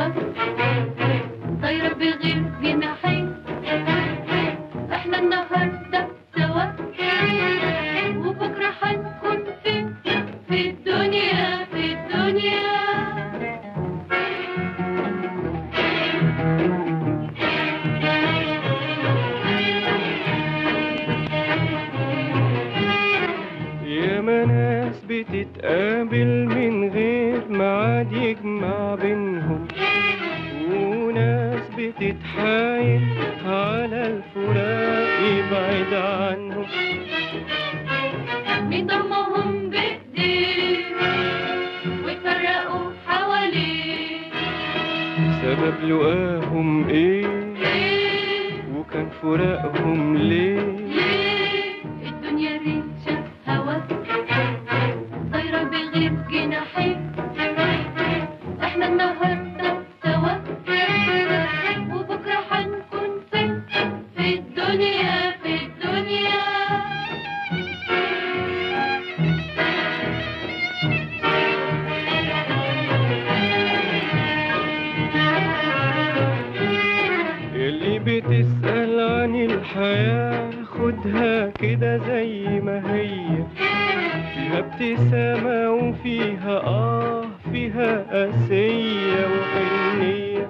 سوا طايرة بغير جناحين احنا النهاردة سوا وبكرة هنكون فين في الدنيا في الدنيا ياما ناس بتتقابل من غير ميعاد يجمع بينهم وناس بتتحايل على الفراق يبعد عنهم بيضمهم بإيديه ويفرقوا حواليه سبب لقاهم ايه ليه وكان فراقهم ليه ليه الدنيا ريشة هوا طايرة بغير جناحين احنا النهاردة سوا وبكرة هنكون فين في الدنيا في الدنيا اللي بتسأل عن الحياة خدها كده زي ما هي فيها ابتسامة وفيها آه فيها قاسية وحنية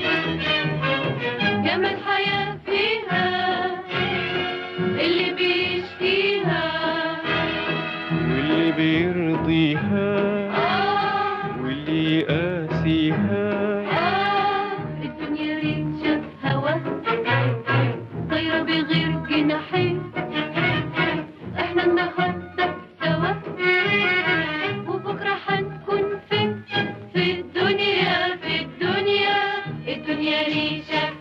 جمال الحياة فيها اللي بيشكيها واللي بيرضيها آه واللي يقاسيها آه الدنيا ريشة هوا طايرة بغير جناحين احنا النهاردة سوا وبكرة هنكون فين في الدنيا في الدنيا الدنيا ريشة